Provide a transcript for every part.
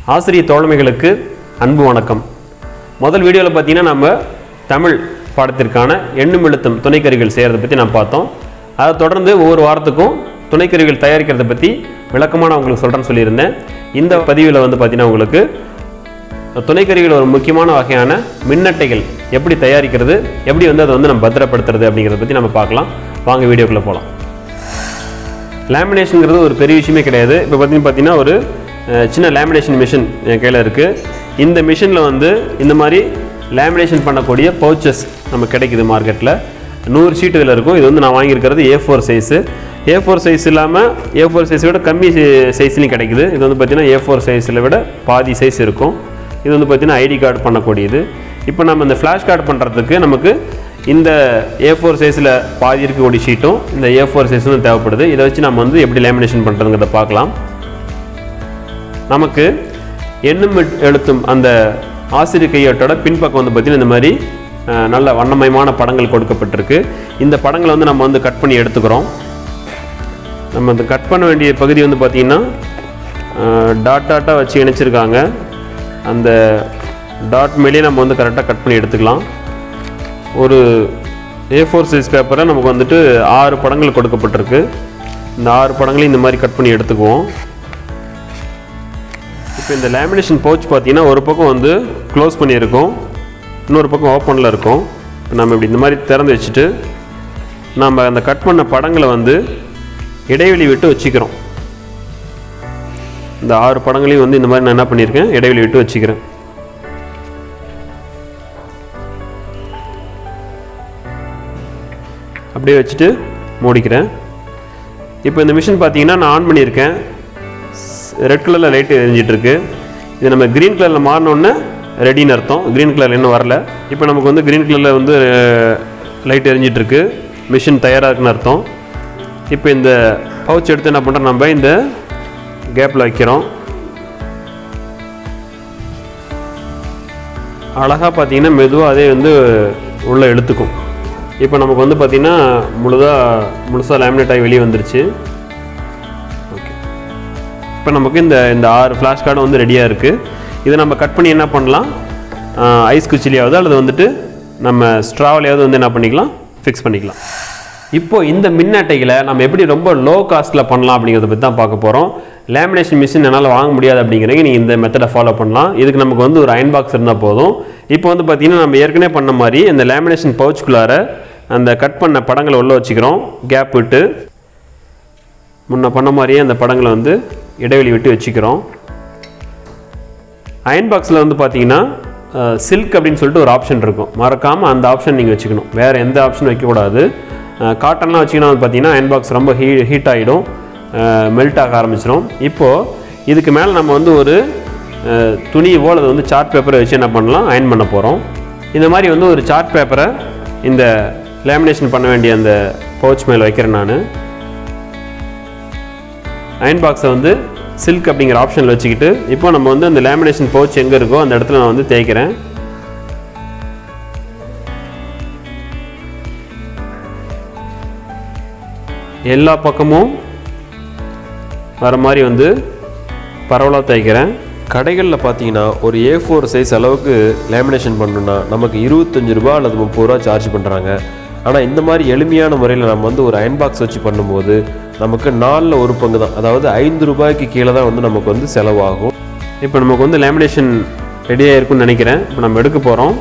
ஆசிரிய தோழமைகளுக்கு அன்பு வணக்கம் முதல் வீடியோவில் பார்த்தீங்கன்னா நம்ம தமிழ் பாடத்திற்கான எண்ணும் எழுத்தும் துணைக்கருவிகள் செய்கிறத பற்றி நான் பார்த்தோம் அதை தொடர்ந்து ஒவ்வொரு வாரத்துக்கும் துணைக்கருவிகள் தயாரிக்கிறத பற்றி விளக்கமாக நான் உங்களுக்கு சொல்கிறேன்னு சொல்லியிருந்தேன் இந்த பதிவில் வந்து பார்த்தீங்கன்னா உங்களுக்கு துணைக்கருவிகள் ஒரு முக்கியமான வகையான மின்னட்டைகள் எப்படி தயாரிக்கிறது எப்படி வந்து அதை வந்து நம்ம பத்திரப்படுத்துறது அப்படிங்கிறத பற்றி நம்ம பார்க்கலாம் வாங்க வீடியோக்குள்ளே போகலாம் லேமினேஷனுங்கிறது ஒரு பெரிய விஷயமே கிடையாது இப்போ பார்த்தீங்கன்னா பார்த்தீங்கன்னா ஒரு அஹ், சின்ன லேமினேஷன் மிஷின் என் கையில் இருக்குது இந்த மிஷினில் வந்து இந்த மாதிரி லேமினேஷன் பண்ணக்கூடிய பவுச்சஸ் நமக்கு கிடைக்குது மார்க்கெட்டில் நூறு ஷீட் இதில் இருக்கும் இது வந்து நான் வாங்கியிருக்கிறது A four size A four size இல்லாமல் ஏ ஃபோர் சைஸை விட கம்மி சைஸ்லையும் கிடைக்குது இது வந்து பார்த்தீங்கன்னா ஏ ஃபோர் சைஸில் விட பாதி சைஸ் இருக்கும் இது வந்து பார்த்தீங்கன்னா ஐடி கார்டு பண்ணக்கூடியது இப்போ நம்ம இந்த ஃப்ளாஷ் கார்டு பண்ணுறதுக்கு நமக்கு இந்த ஏ ஃபோர் சைஸில் பாதி இருக்கக்கூடிய ஷீட்டும் இந்த ஏ ஃபோர் சைஸும் தேவைப்படுது இதை வச்சு நம்ம வந்து எப்படி லேமினேஷன் பண்ணுறதுங்கிறத பார்க்கலாம் நமக்கு எண்ணும் எழு- எழுத்தும் அந்த ஆசிரியர் கையேட்டோட பின்பக்கம் வந்து பார்த்திங்கன்னா இந்த மாதிரி அஹ், நல்ல வண்ணமயமான படங்கள் கொடுக்கப்பட்டிருக்கு இந்த படங்களை வந்து நம்ம வந்து கட் பண்ணி எடுத்துக்கிறோம் நம்ம அந்த கட் பண்ண வேண்டிய பகுதி வந்து பார்த்திங்கன்னா டாட் டாட்டாக வச்சு இணைச்சிருக்காங்க அந்த டாட் மேலேயே நம்ம வந்து கரெக்டாக கட் பண்ணி எடுத்துக்கலாம் ஒரு ஏ ஃபோர் சைஸ் பேப்பரை நமக்கு வந்துட்டு ஆறு படங்கள் கொடுக்கப்பட்டிருக்கு இந்த ஆறு படங்களையும் இந்த மாதிரி கட் பண்ணி எடுத்துக்குவோம் இப்போ இந்த லேமினேஷன் பவுச் பார்த்தீங்கன்னா ஒரு பக்கம் வந்து க்ளோஸ் பண்ணியிருக்கோம் இன்னொரு பக்கம் ஓப்பனில் இருக்கும் இப்போ நம்ம இப்படி இந்த மாதிரி திறந்து வச்சுட்டு நம்ம அந்த கட் பண்ண படங்களை வந்து இடைவெளி விட்டு வச்சுக்கிறோம் இந்த ஆறு படங்களையும் வந்து இந்த மாதிரி நான் என்ன பண்ணியிருக்கேன் இடைவெளி விட்டு வச்சுக்கிறேன் அப்படியே வச்சுட்டு மூடிக்கிறேன் இப்போ இந்த மிஷின் பார்த்தீங்கன்னா நான் ஆன் பண்ணியிருக்கேன் ரெட் கலரில் லைட் எரிஞ்சிட்டு இருக்கு இது நம்ம க்ரீன் கலரில் மாறினோடனே ரெடின்னு அர்த்தம் க்ரீன் கலர் இன்னும் வரல இப்போ நமக்கு வந்து க்ரீன் கலரில் வந்து லைட் எரிஞ்சிட்டு இருக்கு மிஷின் தயாராக இருக்குன்னு அர்த்தம் இப்போ இந்த பவுச் எடுத்து என்ன பண்ணுறோம் நம்ம இந்த கேப்பில் வைக்கிறோம் அழகாக பார்த்தீங்கன்னா மெதுவாக அதே வந்து உள்ளே இழுத்துக்கும் இப்போ நமக்கு வந்து பார்த்திங்கன்னா முழுதாக முழுசாக லேமினேட் ஆகி வெளியே வந்துருச்சு ஓகே இப்போ நமக்கு இந்த இந்த ஆறு ஃப்ளாஷ் கார்டும் வந்து ரெடியாக இருக்குது இதை நம்ம கட் பண்ணி என்ன பண்ணலாம் ஐஸ் குச்சிலையாவது அல்லது வந்துட்டு நம்ம ஸ்ட்ராவிலையாவது வந்து என்ன பண்ணிக்கலாம் ஃபிக்ஸ் பண்ணிக்கலாம் இப்போ இந்த மின் அட்டைகளை நம்ம எப்படி ரொம்ப லோ காஸ்ட்டில் பண்ணலாம் அப்படிங்கிறத பற்றி தான் பார்க்க போகிறோம் லேமினேஷன் மிஷின் என்னால் வாங்க முடியாது அப்படிங்கிறீங்க நீங்கள் இந்த மெத்தடை ஃபாலோ பண்ணலாம் இதுக்கு நமக்கு வந்து ஒரு அயன் பாக்ஸ் இருந்தால் போதும் இப்போ வந்து பார்த்தீங்கன்னா நம்ம ஏற்கனவே பண்ண மாதிரி இந்த லேமினேஷன் பவுச்சுக்குள்ளார அந்த கட் பண்ண படங்களை உள்ள வச்சுக்கிறோம் கேப் விட்டு முன்ன பண்ண மாதிரியே அந்த படங்களை வந்து இடைவெளி விட்டு வச்சுக்கிறோம் அயன் பாக்ஸில் வந்து பார்த்தீங்கன்னா சில்க் அப்படின்னு சொல்லிட்டு ஒரு ஆப்ஷன் இருக்கும் மறக்காமல் அந்த ஆப்ஷன் நீங்கள் வச்சுக்கணும் வேறு எந்த ஆப்ஷனும் வைக்கக்கூடாது காட்டன்லாம் வச்சிங்கன்னா வந்து பார்த்தீங்கன்னா அயன் பாக்ஸ் ரொம்ப ஹீ ஹீட் ஆகிடும் மெல்ட் ஆக ஆரம்பிச்சிடும் இப்போது இதுக்கு மேலே நம்ம வந்து ஒரு அஹ், துணியவோ அல்லது வந்து சார்ட் பேப்பரை வச்சு என்ன பண்ணலாம் அயன் பண்ண போகிறோம் இந்த மாதிரி வந்து ஒரு சார்ட் பேப்பரை இந்த லேமினேஷன் பண்ண வேண்டிய அந்த பவுச் மேலே வைக்கிறேன் நான் அயன் பாக்ஸை வந்து சில்க் அப்படிங்கிற ஆப்ஷனில் வச்சுக்கிட்டு இப்போ நம்ம வந்து அந்த லேமினேஷன் பவுச் எங்கே இருக்கோ அந்த இடத்துல நான் வந்து தேய்க்கிறேன் எல்லா பக்கமும் வர மாதிரி வந்து பரவலாக தேய்க்கிறேன் கடைகளில் பார்த்தீங்கன்னா ஒரு ஏ ஃபோர் சைஸ் அளவுக்கு லேமினேஷன் பண்ணணும்னா நமக்கு இருபத்தஞ்சு ரூபா அல்லது முப்பது ரூபா சார்ஜ் பண்ணுறாங்க ஆனால் இந்த மாதிரி எளிமையான முறையில் நம்ம வந்து ஒரு அயன் பாக்ஸ் வச்சு பண்ணும்போது நமக்கு நாலில் ஒரு பங்கு தான் அதாவது ஐந்து ரூபாய்க்கு கீழே தான் வந்து நமக்கு வந்து செலவாகும் இப்போ நமக்கு வந்து லேமினேஷன் ரெடியாக இருக்கும்னு நினைக்கிறேன் இப்போ நம்ம எடுக்க போகிறோம்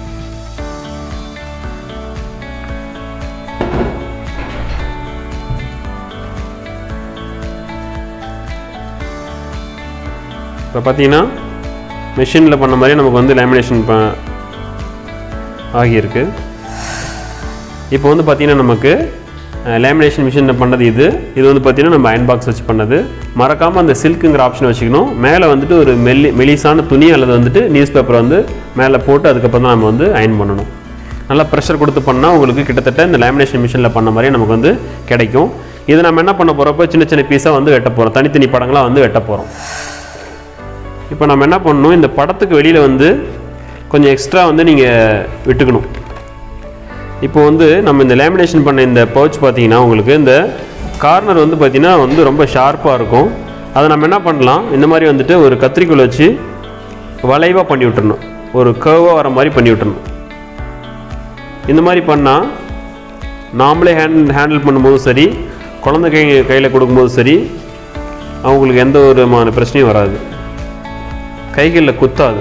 இப்போ பார்த்தீங்கன்னா மிஷினில் பண்ண மாதிரி நமக்கு வந்து லேமினேஷன் ப ஆகியிருக்கு இப்போ வந்து பார்த்தீங்கன்னா நமக்கு லேமினேஷன் மிஷினில் பண்ணது இது இது வந்து பார்த்தீங்கன்னா நம்ம அயன் பாக்ஸ் வச்சு பண்ணது மறக்காமல் அந்த சில்க்குங்கிற ஆப்ஷன் வச்சுக்கணும் மேலே வந்துட்டு ஒரு மெல்லி மெலிசான துணி அல்லது வந்துட்டு நியூஸ் பேப்பர் வந்து மேலே போட்டு அதுக்கப்புறம் தான் நம்ம வந்து அயன் பண்ணணும் நல்லா ப்ரெஷர் கொடுத்து பண்ணால் உங்களுக்கு கிட்டத்தட்ட இந்த லேமினேஷன் மிஷினில் பண்ண மாதிரியே நமக்கு வந்து கிடைக்கும் இது நம்ம என்ன பண்ண போகிறப்ப சின்ன சின்ன பீஸாக வந்து வெட்ட போகிறோம் தனித்தனி படங்களாக வந்து வெட்ட போகிறோம் இப்போ நம்ம என்ன பண்ணணும் இந்த படத்துக்கு வெளியில் வந்து கொஞ்சம் எக்ஸ்ட்ரா வந்து நீங்கள் விட்டுக்கணும் இப்போ வந்து நம்ம இந்த லேமினேஷன் பண்ண இந்த பவுச் பார்த்தீங்கன்னா உங்களுக்கு இந்த கார்னர் வந்து பார்த்தீங்கன்னா வந்து ரொம்ப ஷார்ப்பாக இருக்கும் அதை நம்ம என்ன பண்ணலாம் இந்த மாதிரி வந்துட்டு ஒரு கத்திரிக்கோல் வச்சு வளைவாக பண்ணி விட்டுறணும் ஒரு கர்வாக வர மாதிரி பண்ணி விட்டுறணும் இந்த மாதிரி பண்ணால் நாமளே ஹேண்ட் ஹேண்டில் பண்ணும்போதும் சரி குழந்தை கை கையில் கொடுக்கும்போதும் சரி அவங்களுக்கு எந்த ஒரு விதமான பிரச்சனையும் வராது கைகளில் குத்தாது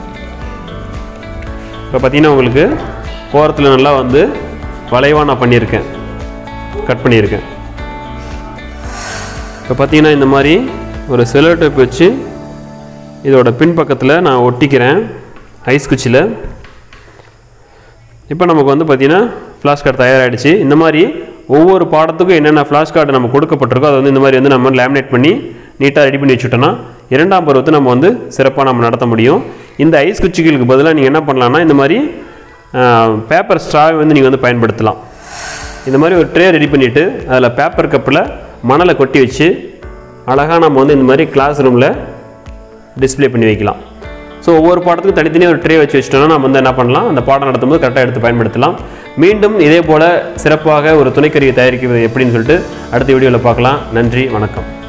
இப்போ பார்த்தீங்கன்னா உங்களுக்கு ஓரத்தில் நல்லா வந்து வளைவாக நான் பண்ணியிருக்கேன் கட் பண்ணியிருக்கேன் இப்போ பார்த்தீங்கன்னா இந்த மாதிரி ஒரு செலோ டேப் வச்சு இதோட பின்பக்கத்தில் நான் ஒட்டிக்கிறேன் ஐஸ் குச்சியில் இப்போ நமக்கு வந்து பார்த்தீங்கன்னா ஃப்ளாஷ் கார்டு தயாராகிடுச்சு இந்த மாதிரி ஒவ்வொரு பாடத்துக்கும் என்னென்ன ஃப்ளாஷ் கார்டு நம்ம கொடுக்கப்பட்டிருக்கோ அதை வந்து இந்த மாதிரி வந்து நம்ம லேமினேட் பண்ணி நீட்டாக ரெடி பண்ணி வச்சுட்டோன்னா இரண்டாம் பருவத்தை நம்ம வந்து சிறப்பாக நம்ம நடத்த முடியும் இந்த ஐஸ் குச்சிகளுக்கு பதிலாக நீங்கள் என்ன பண்ணலாம்னா இந்த மாதிரி பேப்பர் ஸ்ட்ராவை வந்து நீங்கள் வந்து பயன்படுத்தலாம் இந்த மாதிரி ஒரு ட்ரே ரெடி பண்ணிவிட்டு அதில் பேப்பர் கப்பில் மணலை கொட்டி வச்சு அழகாக நம்ம வந்து இந்த மாதிரி கிளாஸ் ரூமில் டிஸ்ப்ளே பண்ணி வைக்கலாம் ஸோ ஒவ்வொரு பாடத்துக்கும் தனித்தனியாக ஒரு ட்ரே வச்சு வச்சிட்டோம்னா நம்ம வந்து என்ன பண்ணலாம் அந்த பாடம் நடத்தும்போது கரெக்டாக எடுத்து பயன்படுத்தலாம் மீண்டும் இதே போல் சிறப்பாக ஒரு துணைக்கருவியை தயாரிக்கிறது எப்படின்னு சொல்லிட்டு அடுத்த வீடியோவில் பார்க்கலாம் நன்றி வணக்கம்